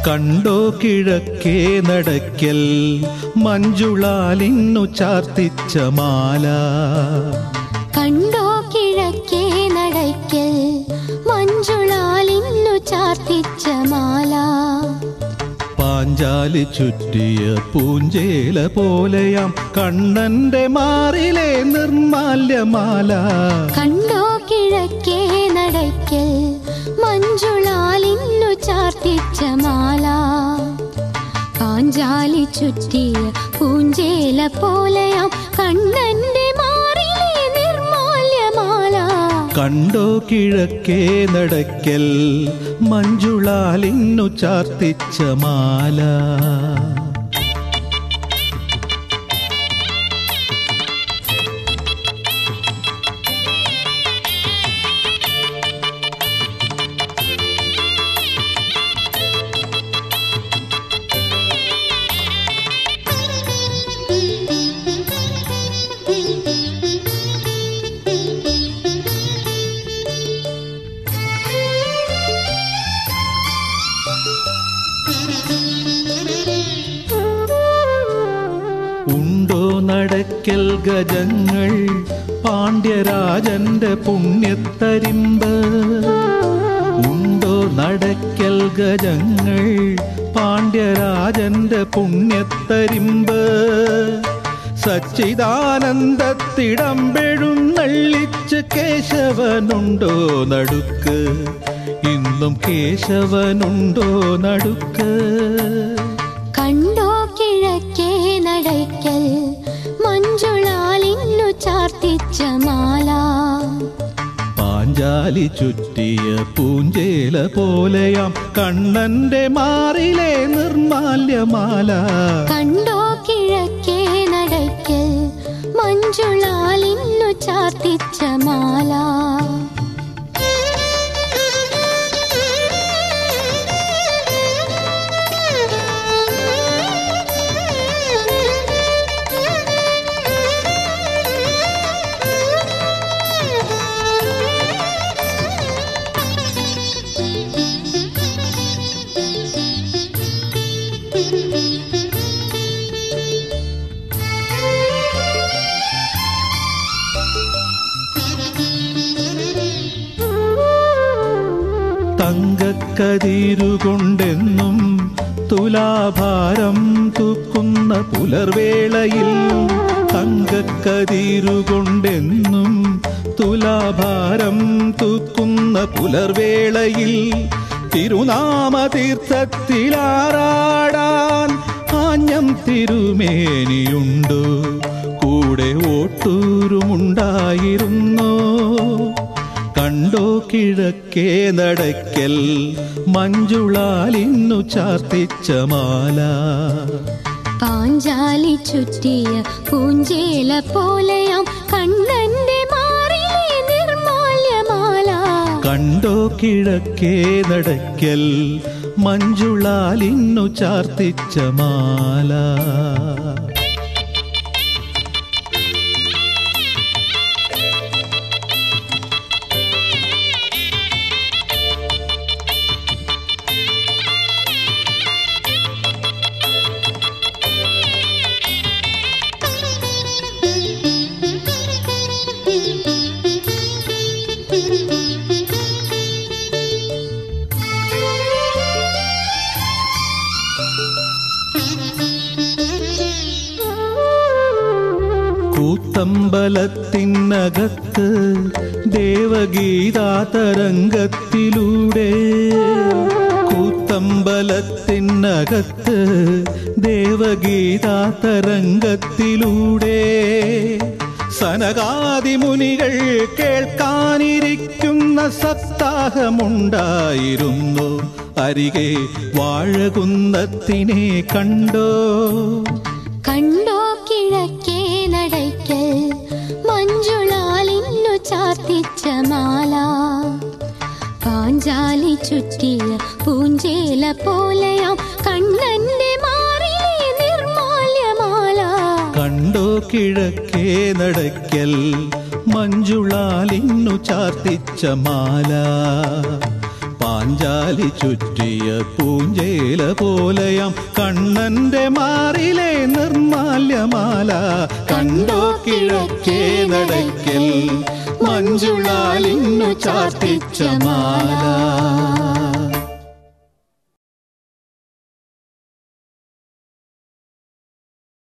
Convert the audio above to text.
കണ്ടോ കിഴക്കേ നടക്കൽ മഞ്ജുളാലിന്നു ചാർത്തിച്ച മാല കണ്ടോ കിഴക്കേ നടയ്ക്കൽ മഞ്ജുളാലിന്നു ചാർത്തിച്ച മാല പാഞ്ചാലി ചുറ്റിയ പൂഞ്ചേല പോലെയാം കണ്ണന്റെ മാറിലെ നിർമാല്യമാല കണ്ടോ കിഴക്കേ നടയ്ക്കൽ മഞ്ജുളാലിന്നു ചാർത്തിച്ച മാല പാഞ്ചാലി ചുറ്റിയ പൂഞ്ചേല പോലെയാം കണ്ണന്റെ മാറിലെ നിർമാല്യമാല കണ്ടോ കിഴക്കേ നടക്കൽ മഞ്ജുളാലിന്നു ചാർത്തിച്ച മാല ഉണ്ടോ നടക്കൽ ഗജങ്ങൾ പാണ്ഡ്യരാജന്റെ പുണ്യത്തരിമ്പ് ഉണ്ടോ നടക്കൽ ഗജങ്ങൾ പാണ്ഡ്യരാജന്റെ പുണ്യത്തരിമ്പ് സച്ചിദാനന്ദത്തിടമ്പെഴുന്നള്ളിച്ച് കേശവനുണ്ടോ നടുക്ക് ഇന്നും കേശവനുണ്ടോ നടുക്ക് കണ്ടോ കിഴക്കേ നടയ്ക്കൽ മഞ്ജുളാലിന്നു ചാർത്തിച്ച മാല പാഞ്ചാലി ചുറ്റിയ പൂഞ്ചേല പോലെയാം കണ്ണന്റെ മാറിലെ നിർമാല്യമാല കണ്ടോ കിഴക്കേ നടയ്ക്കൽ മഞ്ജുളാലിന്നു ചാർത്തിച്ച മാല തങ്കക്കതിരുകൊണ്ടെന്നും തുലാഭാരം തൂക്കുന്ന പുലർവേളയിൽ തങ്കക്കതിരുകൊണ്ടെന്നും തുലാഭാരം തൂക്കുന്ന പുലർവേളയിൽ തിരുനാമതീർത്ഥത്തിലാറാടാൻ ആഞ്ഞം തിരുമേനിയുണ്ടോ കൂടെ ഓട്ടൂരുമുണ്ടായിരുന്നോ കണ്ടോ കിഴക്കേ നടക്കൽ മഞ്ജുളാലിന്നു ചാർത്തിച്ച മാല പാഞ്ചാലി ചുറ്റിയ പൂഞ്ചേല പോലെയാം കണ്ണന്റെ മാറിലെ നിർമാല്യമാല കണ്ടോ കിഴക്കേ നടക്കൽ മഞ്ജുളാലിന്നു ചാർത്തിച്ച മാല കൂത്തമ്പലത്തിനകത്ത് ദേവഗീതാതരംഗത്തിലൂടെ കൂത്തമ്പലത്തിനകത്ത് ദേവഗീതാതരംഗത്തിലൂടെ സനകാദിമുനികൾ കേൾക്കാനിരിക്കുന്ന സപ്താഹമുണ്ടായിരുന്നു അരികെ വാഴകുന്നത്തിനെ കണ്ടോ കണ്ടോ കിഴക്കേ നടയ്ക്കൽ മഞ്ജുളാലിന്നു ചാർത്തിച്ച മാല പാഞ്ചാലി ചുറ്റിയ പൂഞ്ചേല പോലെയാം കണ്ണന്റെ മാറിലെ നിർമാല്യമാല കണ്ടോ കിഴക്കേ നടക്കൽ മഞ്ജുളാലിന്നു ചാർത്തിച്ച മാല പാഞ്ചാലി ചുറ്റിയ പൂഞ്ചേല പോലെയാം കണ്ണന്റെ മാറിലെ നിർമാല്യമാല കണ്ടോ കിഴക്കേ നടക്കൽ മഞ്ജുളാലിന്നു ചാർത്തിച്ച മാല